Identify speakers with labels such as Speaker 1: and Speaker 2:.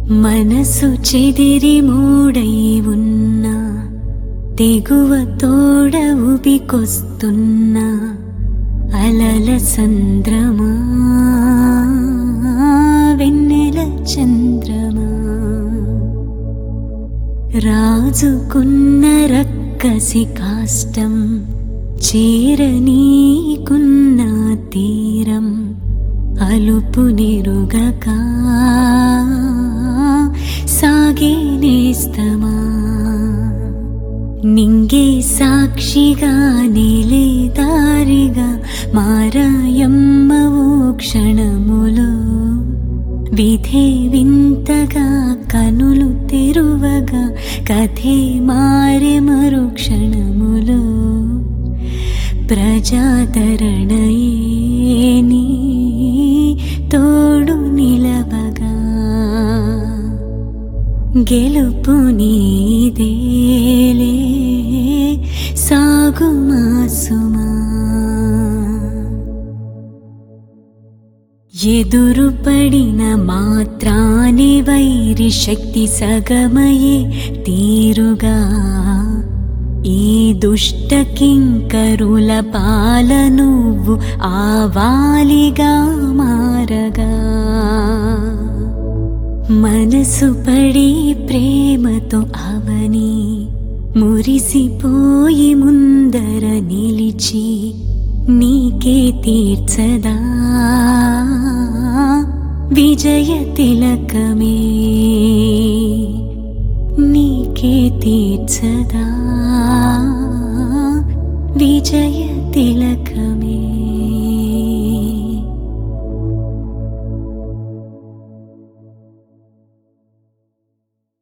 Speaker 1: మనసు చెదిరి మూడై ఉన్నా తెగువ తోడ ఉబికొస్తున్నా అలల సంద్రమా వెన్నెల చంద్రమా రాజుకున్న రక్కసి కాష్టం చేరనీకున్న తీరం అలుపు నిరుగక సాగే నేస్తమా నింగే సాక్షిగా నిలే దారిగా మారాయమ్మవో క్షణములో విధే వింతగా కనులు తెరువగా కథే మారె మరు క్షణములో ప్రజాదరణయే నీ తోడు నిలవగా గెలుపు నీదేలే సాగుమా సుమా ఎదురు పడిన మాత్రాని వైరి శక్తి సగమయే తీరుగా ఈ దుష్ట కింకరుల పాల నువ్వు ఆవాలిగా మారగా మనసు పడి ప్రేమతో అవని మురిసిపోయి ముందర నిలిచి నీకే తీర్చదా విజయ తిలకమే నీకే తీర్చదా విజయ తిలకమే